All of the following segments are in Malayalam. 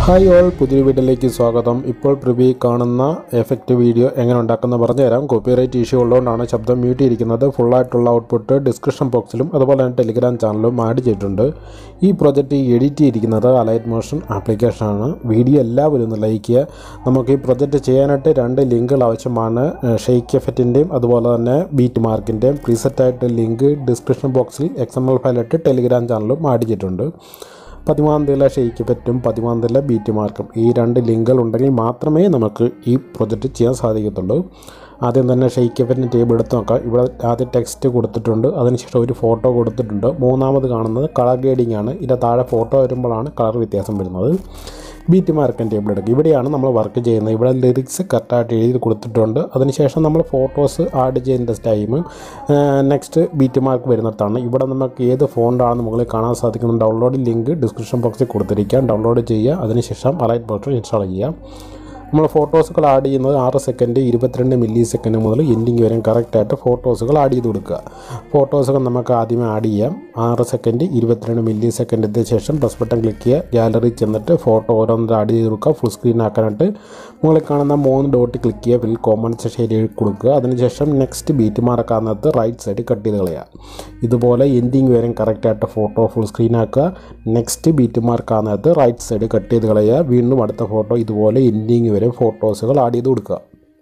ഹായ് ഓൾ പുതിയ വീഡിയോയിലേക്ക് സ്വാഗതം ഇപ്പോൾ പ്രിവ്യൂ കാണുന്ന എഫക്റ്റ് വീഡിയോ എങ്ങനെ ഉണ്ടാക്കുന്ന പറഞ്ഞുതരാം കോപ്പിറൈറ്റ് ഇഷ്യൂ ഉള്ളതുകൊണ്ടാണ് ശബ്ദം മ്യൂട്ട് ചെയ്തിരിക്കുന്നത് ഫുള്ളായിട്ടുള്ള ഔട്ട്പുട്ട് ഡിസ്ക്രിപ്ഷൻ ബോക്സിലും അതുപോലെ തന്നെ ടെലിഗ്രാം ചാനലിലും ആഡ് ചെയ്തിട്ടുണ്ട് ഈ പ്രോജക്റ്റ് എഡിറ്റ് ചെയ്തിരിക്കുന്നത് അലൈറ്റ് മോഷൻ ആപ്ലിക്കേഷനാണ് വീഡിയോ എല്ലാവരും ഒന്ന് ലൈക്ക് ചെയ്യുക നമുക്ക് ഈ പ്രോജക്റ്റ് ചെയ്യാനായിട്ട് രണ്ട് ലിങ്കുകൾ ആവശ്യമാണ് ഷെയ്ക്ക് എഫക്റ്റിൻ്റെയും അതുപോലെ തന്നെ ബീറ്റ് മാർക്കിൻ്റെയും പ്രീസെറ്റായിട്ട് ലിങ്ക് ഡിസ്ക്രിപ്ഷൻ ബോക്സിൽ എക്സ് എം എൽ ഫയലിട്ട് ടെലിഗ്രാം ചാനലും ആഡ് ചെയ്തിട്ടുണ്ട് പതിമാന്തല ഷെയ്ക്ക് പറ്റും പതിമാന്തല ബീറ്റ് മാർക്കും ഈ രണ്ട് ലിങ്കുകൾ ഉണ്ടെങ്കിൽ മാത്രമേ നമുക്ക് ഈ പ്രൊജക്റ്റ് ചെയ്യാൻ സാധിക്കത്തുള്ളൂ ആദ്യം തന്നെ ഷെയ്ക്ക് എഫറ്റിൻ്റെ ടേബിൾ എടുത്ത് നോക്കാം ഇവിടെ ആദ്യം ടെക്സ്റ്റ് കൊടുത്തിട്ടുണ്ട് അതിനുശേഷം ഒരു ഫോട്ടോ കൊടുത്തിട്ടുണ്ട് മൂന്നാമത് കാണുന്നത് കളർ ഗ്രേഡിംഗ് ആണ് ഇതിൻ്റെ താഴെ ഫോട്ടോ വരുമ്പോഴാണ് കളർ വ്യത്യാസം വരുന്നത് ബീറ്റ് മാർക്കൻ ടേബിൾ എടുക്കുക ഇവിടെയാണ് നമ്മൾ വർക്ക് ചെയ്യുന്നത് ഇവിടെ ലിറിക്സ് കറക്റ്റായിട്ട് എഴുതി കൊടുത്തിട്ടുണ്ട് അതിനുശേഷം നമ്മൾ ഫോട്ടോസ് ആഡ് ചെയ്യുന്ന ടൈം നെക്സ്റ്റ് ബീറ്റ് മാർക്ക് വരുന്നിടത്താണ് ഇവിടെ നമുക്ക് ഏത് ഫോണ്ടാണെന്ന് മുകളിൽ കാണാൻ സാധിക്കുന്ന ഡൗൺലോഡ് ലിങ്ക് ഡിസ്ക്രിപ്ഷൻ ബോക്സിൽ കൊടുത്തിരിക്കാം ഡൗൺലോഡ് ചെയ്യുക അതിനുശേഷം അലൈറ്റ് ബോക്സ് ഇൻസ്റ്റാൾ ചെയ്യുക നമ്മൾ ഫോട്ടോസുകൾ ആഡ് ചെയ്യുന്നത് ആറ് സെക്കൻഡ് ഇരുപത്തിരണ്ട് മില്ലി സെക്കൻഡ് മുതൽ എൻഡിങ് വരെ കറക്റ്റായിട്ട് ഫോട്ടോസുകൾ ആഡ് ചെയ്ത് കൊടുക്കുക ഫോട്ടോസുകൾ നമുക്ക് ആദ്യമേ ആഡ് ചെയ്യാം ആറ് സെക്കൻഡ് ഇരുപത്തിരണ്ട് മില്ലി സെക്കൻഡിന് ശേഷം പ്ലസ് ബട്ടൺ ക്ലിക്ക് ചെയ്യുക ഗാലറി ചെന്നിട്ട് ഫോട്ടോ ഓരോന്നും ആഡ് ചെയ്ത് കൊടുക്കുക ഫുൾ സ്ക്രീൻ ആക്കാനായിട്ട് മുകളിൽ കാണുന്ന മൂന്ന് ഡോട്ട് ക്ലിക്ക് ചെയ്യുക ഫിൽ കോമൺ സെഷൻ എഴുതി കൊടുക്കുക അതിനുശേഷം നെക്സ്റ്റ് ബീറ്റ് മാർക്കാകുന്നത് റൈറ്റ് സൈഡ് കട്ട് ചെയ്ത് കളയുക ഇതുപോലെ എൻഡിങ് വരെ കറക്റ്റായിട്ട് ഫോട്ടോ ഫുൾ സ്ക്രീൻ ആക്കുക നെക്സ്റ്റ് ബീറ്റ് മാർക്കാകുന്നത് റൈറ്റ് സൈഡ് കട്ട് ചെയ്ത് കളയുക വീണ്ടും അടുത്ത ഫോട്ടോ ഇതുപോലെ എൻഡിങ് വരെ ഫോട്ടോസുകൾ ആഡ് ചെയ്ത് കൊടുക്കുക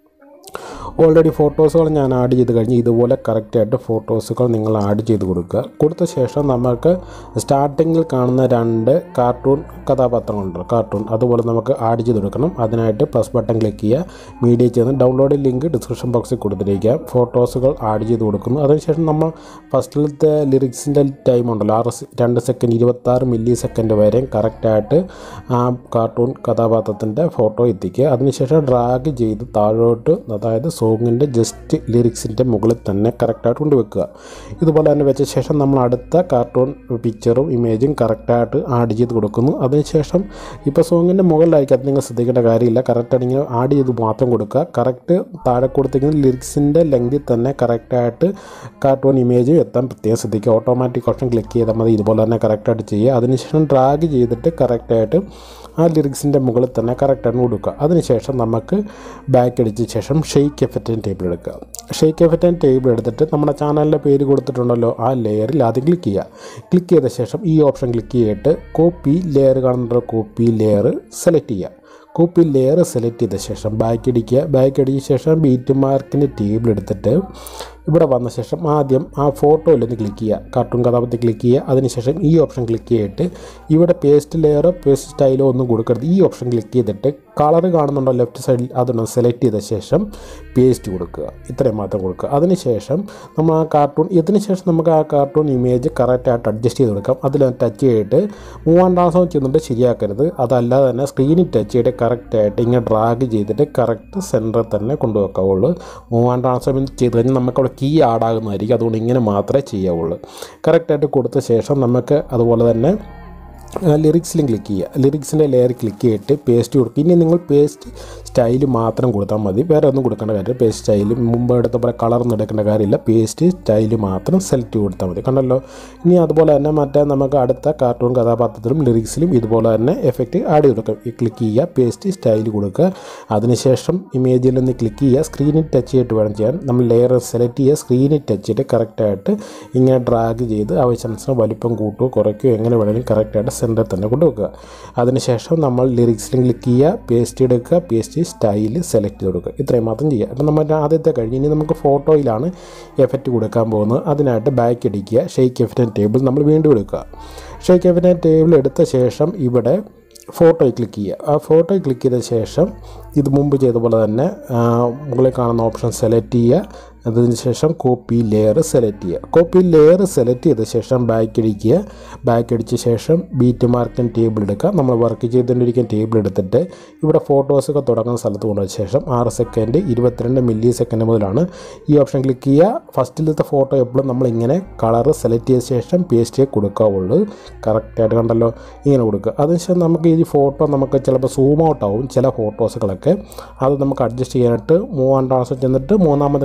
ഓൾറെഡി ഫോട്ടോസുകൾ ഞാൻ ആഡ് ചെയ്ത് കഴിഞ്ഞ് ഇതുപോലെ കറക്റ്റായിട്ട് ഫോട്ടോസുകൾ നിങ്ങൾ ആഡ് ചെയ്ത് കൊടുക്കുക കൊടുത്ത ശേഷം നമുക്ക് സ്റ്റാർട്ടിങ്ങിൽ കാണുന്ന രണ്ട് കാർട്ടൂൺ കഥാപാത്രങ്ങളുണ്ട് കാർട്ടൂൺ അതുപോലെ നമുക്ക് ആഡ് ചെയ്ത് കൊടുക്കണം അതിനായിട്ട് പ്ലസ് ബട്ടൺ ക്ലിക്ക് ചെയ്യുക മീഡിയ ചെയ്യുന്ന ഡൗൺലോഡ് ലിങ്ക് ഡിസ്ക്രിപ്ഷൻ ബോക്സിൽ കൊടുത്തിരിക്കുക ഫോട്ടോസുകൾ ആഡ് ചെയ്ത് കൊടുക്കുന്നു അതിനുശേഷം നമ്മൾ ഫസ്റ്റിലത്തെ ലിറിക്സിൻ്റെ ടൈം ഉണ്ടല്ലോ ആറ് സെ- രണ്ട് സെക്കൻഡ് ഇരുപത്താറ് മില്ലി സെക്കൻഡ് വരെ കറക്റ്റായിട്ട് ആ കാർട്ടൂൺ കഥാപാത്രത്തിൻ്റെ ഫോട്ടോ എത്തിക്കുക അതിനുശേഷം ഡ്രാഗ് ചെയ്ത് താഴോട്ട് അതായത് സോങ്ങിൻ്റെ ജസ്റ്റ് ലിറിക്സിൻ്റെ മുകളിൽ തന്നെ കറക്റ്റായിട്ട് കൊണ്ടുവെക്കുക ഇതുപോലെ തന്നെ വെച്ച ശേഷം നമ്മൾ അടുത്ത കാർട്ടൂൺ പിക്ചറും ഇമേജും കറക്റ്റായിട്ട് ആഡ് ചെയ്ത് കൊടുക്കുന്നു അതിനുശേഷം ഇപ്പോൾ സോങ്ങിൻ്റെ മുകളിലായിരിക്കും അത് നിങ്ങൾ ശ്രദ്ധിക്കേണ്ട കാര്യമില്ല കറക്റ്റായിട്ട് ഇങ്ങനെ ആഡ് ചെയ്ത് മാത്രം കൊടുക്കുക കറക്റ്റ് താഴെ കൊടുത്തിരിക്കുന്ന ലിറിക്സിൻ്റെ ലെങ്തിൽ തന്നെ കറക്റ്റായിട്ട് കാർട്ടൂൺ ഇമേജ് എത്താൻ പ്രത്യേകം ശ്രദ്ധിക്കുക ഓട്ടോമാറ്റിക് ഓപ്ഷൻ ക്ലിക്ക് ചെയ്താൽ മതി ഇതുപോലെ തന്നെ കറക്റ്റായിട്ട് ചെയ്യുക അതിനുശേഷം ഡ്രാഗ് ചെയ്തിട്ട് കറക്റ്റായിട്ട് ആ ലിറിക്സിൻ്റെ മുകളിൽ തന്നെ കറക്റ്റായിട്ട് കൊടുക്കുക അതിനുശേഷം നമുക്ക് ബാക്ക് അടിച്ച ശേഷം ഷെയ്ക്ക് എഫക്റ്റിൻ്റെ ടേബിൾ എടുക്കുക ഷെയ്ക്ക് എഫക്റ്റിൻ്റെ ടേബിൾ എടുത്തിട്ട് നമ്മുടെ ചാനലിൻ്റെ പേര് കൊടുത്തിട്ടുണ്ടല്ലോ ആ ലെയറിൽ ആദ്യം ക്ലിക്ക് ചെയ്യുക ക്ലിക്ക് ചെയ്ത ശേഷം ഈ ഓപ്ഷൻ ക്ലിക്ക് ചെയ്തിട്ട് കോപ്പി ലെയർ കാണുന്ന കോപ്പി ലെയർ സെലക്ട് ചെയ്യുക കോപ്പി ലെയർ സെലക്ട് ചെയ്ത ശേഷം ബാക്ക് അടിക്കുക ബാക്ക് അടിച്ച ശേഷം ബീറ്റ് മാർക്കിൻ്റെ ടേബിൾ എടുത്തിട്ട് ഇവിടെ വന്ന ശേഷം ആദ്യം ആ ഫോട്ടോയിൽ ഒന്ന് ക്ലിക്ക് ചെയ്യുക കാർട്ടൂൺ കഥാപാത്രത്തിൽ ക്ലിക്ക് ചെയ്യുക അതിനുശേഷം ഈ ഓപ്ഷൻ ക്ലിക്ക് ചെയ്തിട്ട് ഇവിടെ പേസ്റ്റ് ലെയറോ പേസ്റ്റ് സ്റ്റൈലോ ഒന്നും കൊടുക്കരുത് ഈ ഓപ്ഷൻ ക്ലിക്ക് ചെയ്തിട്ട് കളർ കാണുന്നുണ്ടോ ലെഫ്റ്റ് സൈഡിൽ അതൊന്ന് സെലക്ട് ചെയ്ത ശേഷം പേസ്റ്റ് കൊടുക്കുക ഇത്രയും മാത്രം കൊടുക്കുക അതിനുശേഷം നമ്മൾ ആ കാർട്ടൂൺ ഇതിന് ശേഷം നമുക്ക് ആ കാർട്ടൂൺ ഇമേജ് കറക്റ്റായിട്ട് അഡ്ജസ്റ്റ് ചെയ്ത് കൊടുക്കാം അതിൽ ടച്ച് ചെയ്തിട്ട് മൂവാം ട്രാൻസ്ഫോം ചെയ്യുന്നുണ്ട് ശരിയാക്കരുത് അതല്ലാതെ തന്നെ സ്ക്രീനിൽ ടച്ച് ചെയ്തിട്ട് കറക്റ്റായിട്ട് ഇങ്ങനെ ഡ്രാഗ് ചെയ്തിട്ട് കറക്റ്റ് സെൻറ്ററിൽ തന്നെ കൊണ്ടുവെക്കാവുള്ളൂ മൂവാം ട്രാൻസ്ഫോം ചെയ്ത് കഴിഞ്ഞാൽ നമുക്ക് അവിടെ കീ ആഡാകുന്നതായിരിക്കും അതുകൊണ്ട് ഇങ്ങനെ മാത്രമേ ചെയ്യാവുള്ളൂ കറക്റ്റായിട്ട് കൊടുത്ത ശേഷം നമുക്ക് അതുപോലെ തന്നെ ലിറിക്സിലും ക്ലിക്ക് ചെയ്യുക ലിറിക്സിൻ്റെ ലെയർ ക്ലിക്ക് ചെയ്തിട്ട് പേസ്റ്റ് കൊടുക്കുക ഇനി നിങ്ങൾ പേസ്റ്റ് സ്റ്റൈൽ മാത്രം കൊടുത്താൽ മതി വേറെ ഒന്നും കൊടുക്കേണ്ട കാര്യമില്ല പേസ്റ്റ് സ്റ്റൈൽ മുമ്പ് എടുത്ത പോലെ കളറൊന്നും എടുക്കേണ്ട കാര്യമില്ല പേസ്റ്റ് സ്റ്റൈൽ മാത്രം സെലക്ട് കൊടുത്താൽ മതി കണ്ടല്ലോ ഇനി അതുപോലെ തന്നെ മറ്റേ നമുക്ക് അടുത്ത കാർട്ടൂൺ കഥാപാത്രത്തിലും ലിറിക്സിലും ഇതുപോലെ തന്നെ എഫക്റ്റ് ആഡ് ചെയ്ത് കൊടുക്കാം ഈ ക്ലിക്ക് ചെയ്യുക പേസ്റ്റ് സ്റ്റൈൽ കൊടുക്കുക അതിനുശേഷം ഇമേജിൽ നിന്ന് ക്ലിക്ക് ചെയ്യുക സ്ക്രീനിൽ ടച്ച് ചെയ്തിട്ട് വേണം ചെയ്യാൻ നമ്മൾ ലെയർ സെലക്ട് ചെയ്യുക സ്ക്രീനിൽ ടച്ച് ചെയ്തിട്ട് കറക്റ്റായിട്ട് ഇങ്ങനെ ഡ്രാഗ് ചെയ്ത് ആവശ്യാനുസരണം വലിപ്പം കൂട്ടുകയോ കുറയ്ക്കുകയോ എങ്ങനെ വേണമെങ്കിലും കറക്റ്റായിട്ട് സെൻറ്ററിൽ തന്നെ കൊണ്ടുവെക്കുക അതിനുശേഷം നമ്മൾ ലിറിക്സിലും ക്ലിക്ക് ചെയ്യുക പേസ്റ്റ് എടുക്കുക പേസ്റ്റ് സ്റ്റൈൽ സെലക്ട് ചെയ്ത് കൊടുക്കുക ഇത്രയും മാത്രം ചെയ്യുക അപ്പം നമ്മുടെ ആദ്യത്തെ കഴിഞ്ഞ് ഇനി നമുക്ക് ഫോട്ടോയിലാണ് എഫക്റ്റ് കൊടുക്കാൻ പോകുന്നത് അതിനായിട്ട് ബാക്ക് അടിക്കുക ഷെയ്ക്ക് എഫക്റ്റ് ടേബിൾ നമ്മൾ വീണ്ടും എടുക്കുക ഷെയ്ക്ക് എഫക്റ്റ് ടേബിൾ എടുത്ത ശേഷം ഇവിടെ ഫോട്ടോയിൽ ക്ലിക്ക് ചെയ്യുക ആ ഫോട്ടോയിൽ ക്ലിക്ക് ചെയ്ത ശേഷം ഇത് മുമ്പ് ചെയ്ത പോലെ തന്നെ ആ, മുകളിൽ കാണുന്ന ഓപ്ഷൻ സെലക്ട് ചെയ്യുക അതിന് ശേഷം കോപ്പി ലെയർ സെലക്ട് ചെയ്യുക കോപ്പി ലെയർ സെലക്ട് ചെയ്ത ശേഷം ബാക്ക് അടിക്കുക ബാക്ക് അടിച്ച ശേഷം ബീറ്റ് മാർക്കിൻ ടേബിൾ എടുക്കുക നമ്മൾ വർക്ക് ചെയ്തുകൊണ്ടിരിക്കുന്ന ടേബിൾ എടുത്തിട്ട് ഇവിടെ ഫോട്ടോസൊക്കെ തുടങ്ങുന്ന സ്ഥലത്ത് കൊണ്ടുവച്ച ശേഷം ആറ് സെക്കൻഡ് ഇരുപത്തിരണ്ട് മില്ലി സെക്കൻഡ് മുതലാണ് ഈ ഓപ്ഷൻ ക്ലിക്ക് ചെയ്യുക ഫസ്റ്റിലത്തെ ഫോട്ടോ എപ്പോഴും നമ്മളിങ്ങനെ കളർ സെലക്ട് ചെയ്ത ശേഷം പേസ്റ്റ് കൊടുക്കാവുള്ളൂ കറക്റ്റായിട്ട് കണ്ടല്ലോ ഇങ്ങനെ കൊടുക്കുക അതിനുശേഷം നമുക്ക് ഈ ഫോട്ടോ നമുക്ക് ചിലപ്പോൾ സൂം ഔട്ട് ആവും ചില ഫോട്ടോസുകളൊക്കെ അത് നമുക്ക് അഡ്ജസ്റ്റ് ചെയ്യാനായിട്ട് മൂവാം ട്രാൻസ്ഫർ ചെന്നിട്ട് മൂന്നാമത് കാണുന്ന ഓപ്ഷൻ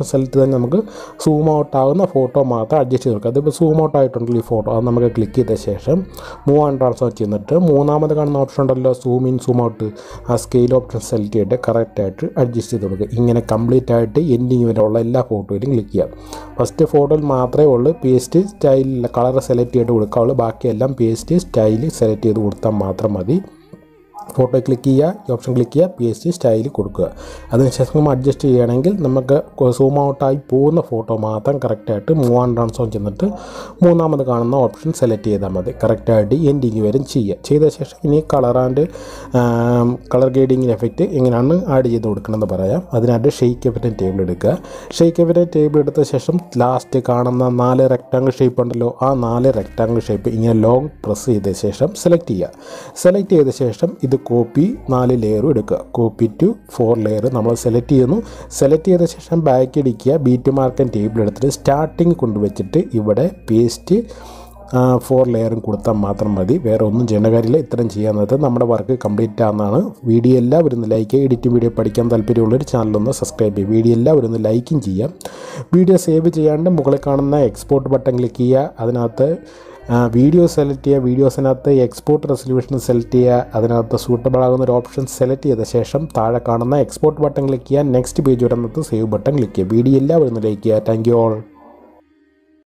സെലക്ട് തന്നെ നമുക്ക് സൂം ഔട്ട് ആകുന്ന ഫോട്ടോ മാത്രം അഡ്ജസ്റ്റ് ചെയ്ത് കൊടുക്കുക അതിപ്പോൾ സൂം ഔട്ട് ആയിട്ടുണ്ടെങ്കിൽ ഈ ഫോട്ടോ അത് നമുക്ക് ക്ലിക്ക് ചെയ്ത ശേഷം മൂവ് ആൻഡ് ട്രാൻസ്ഫർ ചെയ്യുന്നിട്ട് മൂന്നാമത് കാണുന്ന ഓപ്ഷൻ ഉണ്ടല്ലോ സൂം ഇൻ സൂം ഔട്ട് ആ സ്കെയിൽ ഓപ്ഷൻ സെലക്ട് ചെയ്തിട്ട് കറക്റ്റായിട്ട് അഡ്ജസ്റ്റ് ചെയ്ത് കൊടുക്കുക ഇങ്ങനെ കംപ്ലീറ്റ് ആയിട്ട് എൻഡിങ് വരെ ഉള്ള എല്ലാ ഫോട്ടോയിലും ക്ലിക്ക് ചെയ്യാം ഫസ്റ്റ് ഫോട്ടോയിൽ മാത്രമേ ഉള്ളൂ പേസ്റ്റ് സ്റ്റൈലിൽ കളർ സെലക്ട് ചെയ്തിട്ട് കൊടുക്കാവുള്ളൂ ബാക്കിയെല്ലാം പേസ്റ്റ് സ്റ്റൈൽ സെലക്ട് ചെയ്ത് കൊടുത്താൽ മാത്രം മതി ഫോട്ടോ ക്ലിക്ക് ചെയ്യുക ഈ ഓപ്ഷൻ ക്ലിക്ക് ചെയ്യുക പി എസ് ടി സ്റ്റൈൽ കൊടുക്കുക അതിനുശേഷം നമ്മൾ അഡ്ജസ്റ്റ് ചെയ്യുകയാണെങ്കിൽ നമുക്ക് സൂം ഔട്ടായി പോകുന്ന ഫോട്ടോ മാത്രം കറക്റ്റായിട്ട് മൂവ് ആൻഡ് ട്രാൻസ്ഫോം ചെന്നിട്ട് മൂന്നാമത് കാണുന്ന ഓപ്ഷൻ സെലക്ട് ചെയ്താൽ മതി കറക്റ്റായിട്ട് എൻഡിങ് വരും ചെയ്യുക ചെയ്ത ശേഷം ഇനി കളർ ആൻഡ് കളർ ഗ്രേഡിങ്ങിന് എഫക്റ്റ് എങ്ങനെയാണ് ആഡ് ചെയ്ത് കൊടുക്കണമെന്ന് പറയാം അതിനായിട്ട് ഷെയ്ക്ക് എഫക്റ്റ് ടേബിൾ എടുക്കുക ഷെയ്ക്ക് എഫക്റ്റ് ടേബിൾ എടുത്ത ശേഷം ലാസ്റ്റ് കാണുന്ന നാല് റെക്റ്റാങ്കിൾ ഷേപ്പ് ഉണ്ടല്ലോ ആ നാല് റെക്റ്റാങ്കിൾ ഷേപ്പ് ഇങ്ങനെ ലോങ് പ്രസ് ചെയ്ത ശേഷം സെലക്ട് ചെയ്യുക സെലക്ട് ചെയ്ത ശേഷം ഇത് കോപ്പി നാല് ലെയറും എടുക്കുക കോപ്പി ടു ഫോർ ലെയർ നമ്മൾ സെലക്ട് ചെയ്യുന്നു സെലക്ട് ചെയ്ത ശേഷം ബാക്ക് അടിക്കുക ബീറ്റ് മാർക്കൻ ടേബിൾ എടുത്തിട്ട് സ്റ്റാർട്ടിങ് കൊണ്ടുവച്ചിട്ട് ഇവിടെ പേസ്റ്റ് ഫോർ ലെയറും കൊടുത്താൽ മാത്രം മതി വേറെ ഒന്നും ചെയ്യേണ്ട കാര്യമില്ല ഇത്രയും ചെയ്യാൻ നേരത്തെ നമ്മുടെ വർക്ക് കംപ്ലീറ്റ് ആകുന്നതാണ് വീഡിയോ എല്ലാവരും ഒന്ന് ലൈക്ക് ചെയ്യുക എഡിറ്റിംഗ് വീഡിയോ പഠിക്കാൻ താല്പര്യമുള്ളൊരു ചാനലൊന്ന് സബ്സ്ക്രൈബ് ചെയ്യുക വീഡിയോ എല്ലാവരും ഒന്ന് ലൈക്കും ചെയ്യാം വീഡിയോ സേവ് ചെയ്യാണ്ട് മുകളിൽ കാണുന്ന എക്സ്പോർട്ട് ബട്ടൺ ക്ലിക്ക് ചെയ്യുക അതിനകത്ത് വീഡിയോ സെലക്ട് ചെയ്യുക വീഡിയോസിനകത്ത് എക്സ്പോർട്ട് റെസൊല്യൂഷൻ സെലക്ട് ചെയ്യുക അതിനകത്ത് സൂട്ടബിൾ ആകുന്ന ഒരു ഓപ്ഷൻ സെലക്ട് ചെയ്ത ശേഷം താഴെ കാണുന്ന എക്സ്പോർട്ട് ബട്ടൺ ക്ലിക്ക് ചെയ്യുക നെക്സ്റ്റ് പേജ് വരുന്നത് സേവ് ബട്ടൺ ക്ലിക്ക് ചെയ്യുക വീഡിയോ എല്ലാവരും ഒന്ന് ലൈക്ക് ചെയ്യുക താങ്ക് യു ഓൾ